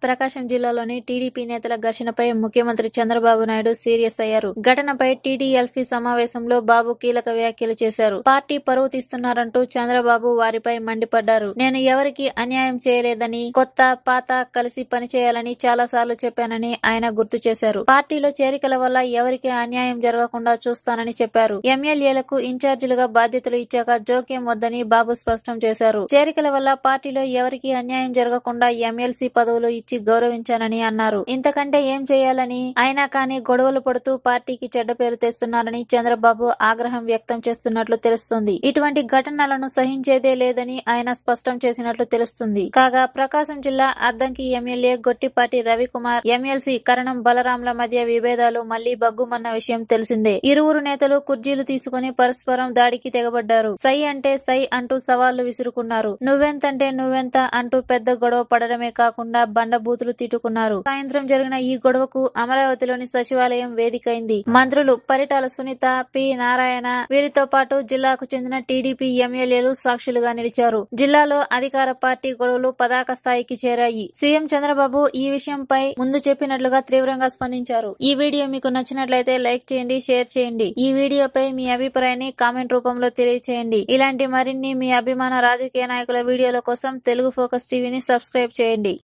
ప్రకాశం జిల్లాలోని టీడీపీ నేతల ఘర్షణపై ముఖ్యమంత్రి చంద్రబాబు నాయుడు సీరియస్ అయ్యారు ఘటనపై టీడీఎల్పీ సమావేశంలో బాబు కీలక వ్యాఖ్యలు చేశారు పార్టీ పరువు తీస్తున్నారంటూ చంద్రబాబు వారిపై మండిపడ్డారు నేను ఎవరికి అన్యాయం చేయలేదని కొత్త పాత కలిసి పనిచేయాలని చాలా సార్లు చెప్పానని ఆయన గుర్తు చేశారు పార్టీలో చేరికల వల్ల ఎవరికి అన్యాయం జరగకుండా చూస్తానని చెప్పారు ఎమ్మెల్యేలకు ఇన్ఛార్జీలుగా బాధ్యతలు ఇచ్చాక జోక్యం వద్దని బాబు స్పష్టం చేశారు చేరికల వల్ల పార్టీలో ఎవరికి అన్యాయం జరగకుండా ఎమ్మెల్సీ పదవులు ఇచ్చి గౌరవించానని అన్నారు ఇంతకంటే ఏం చేయాలని అయినా కానీ గొడవలు పడుతూ పార్టీకి చెడ్డ పేరు తెస్తున్నారని చంద్రబాబు ఆగ్రహం వ్యక్తం చేస్తున్నట్లు తెలుస్తుంది ఇటువంటి ఘటనలను సహించేదే లేదని ఆయన స్పష్టం చేసినట్లు తెలుస్తుంది కాగా ప్రకాశం జిల్లా అద్దంకి ఎమ్మెల్యే గొట్టిపాటి రవికుమార్ ఎమ్మెల్సీ కరణం బలరాంల మధ్య విభేదాలు మళ్లీ బగ్గుమన్న విషయం తెలిసిందే ఇరువురు నేతలు కుర్చీలు తీసుకుని పరస్పరం దాడికి తెగబడ్డారు సై అంటే సై అంటూ సవాళ్లు విసురుకున్నారు నువ్వెంతంటే నువ్వెంత అంటూ పెద్ద గొడవ పడడమే కాకుండా బండబూతులు తిట్టుకున్నారు సాయంత్రం జరిగిన ఈ గొడవకు అమరావతిలోని సచివాలయం వేదికైంది మంత్రులు పరిటాల సునీత పి నారాయణ వీరితో పాటు జిల్లాకు చెందిన టీడీపీ ఎమ్మెల్యేలు సాక్షులుగా నిలిచారు జిల్లాలో అధికార పార్టీ గొడవలు పతాక స్థాయికి చేరాయి సీఎం చంద్రబాబు ఈ విషయంపై ముందు చెప్పినట్లుగా తీవ్రంగా స్పందించారు ఈ వీడియో మీకు నచ్చినట్లయితే లైక్ చేయండి షేర్ చేయండి ఈ వీడియోపై మీ అభిప్రాయాన్ని కామెంట్ రూపంలో తెలియచేయండి ఇలాంటి మరిన్ని మీ అభిమాన రాజకీయ నాయకుల వీడియోల కోసం తెలుగు ఫోకస్ టీవీని సబ్స్క్రైబ్ చేయండి